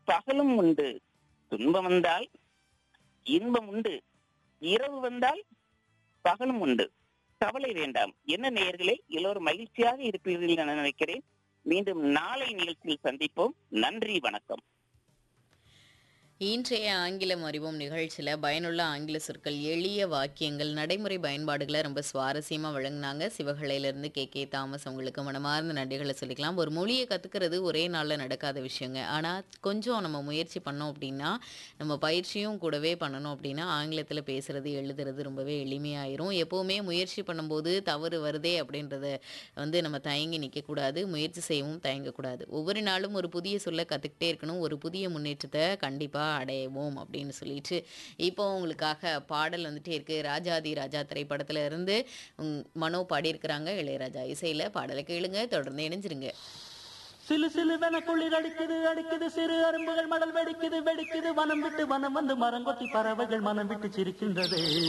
பகலும் உண்டு துன்பம் வந்தால் இன்பம் உண்டு இரவு வந்தால் பகலும் உண்டு கவலை வேண்டாம் என்ன நேயர்களே எல்லோரும் மகிழ்ச்சியாக இருப்பீர்கள் என நினைக்கிறேன் மீண்டும் நாளை நிகழ்ச்சியில் சந்திப்போம் நன்றி வணக்கம் இன்றைய ஆங்கிலம் அறிவோம் நிகழ்ச்சியில் பயனுள்ள ஆங்கில சொற்கள் எளிய வாக்கியங்கள் நடைமுறை பயன்பாடுகளை ரொம்ப சுவாரஸ்யமாக வழங்கினாங்க சிவகலையிலேருந்து கே கே தாமஸ் அவங்களுக்கு மனமார்ந்த நன்றிகளை சொல்லிக்கலாம் ஒரு மொழியை கற்றுக்கிறது ஒரே நாளில் நடக்காத விஷயங்க ஆனால் கொஞ்சம் நம்ம முயற்சி பண்ணோம் அப்படின்னா நம்ம பயிற்சியும் கூடவே பண்ணணும் அப்படின்னா ஆங்கிலத்தில் பேசுறது எழுதுறது ரொம்பவே எளிமையாயிரும் எப்போவுமே முயற்சி பண்ணும்போது தவறு வருதே அப்படின்றத வந்து நம்ம தயங்கி நிற்கக்கூடாது முயற்சி செய்யவும் தயங்கக்கூடாது ஒவ்வொரு நாளும் ஒரு புதிய சொல்ல கற்றுக்கிட்டே இருக்கணும் ஒரு புதிய முன்னேற்றத்தை கண்டிப்பாக அடைவோம் அப்படின்னு சொல்லிட்டு இப்போ உங்களுக்காக பாடல் வந்துட்டே இருக்கு ராஜாதி ராஜா திரைப்படத்துல இருந்து உம், மனோ பாடியிருக்கிறாங்க இளையராஜா இசையில் பாடலை கேளுங்க தொடர்ந்து இணைஞ்சிருங்க சிலு சிலுவென குளிர் அடிக்குது அடிக்குது சிறு அரும்புகள் மடல் வெடிக்குது வெடிக்குது வனம் விட்டு வனம் வந்து மரங்கொத்தி பறவைகள் மனம் விட்டு சிரிக்கின்றது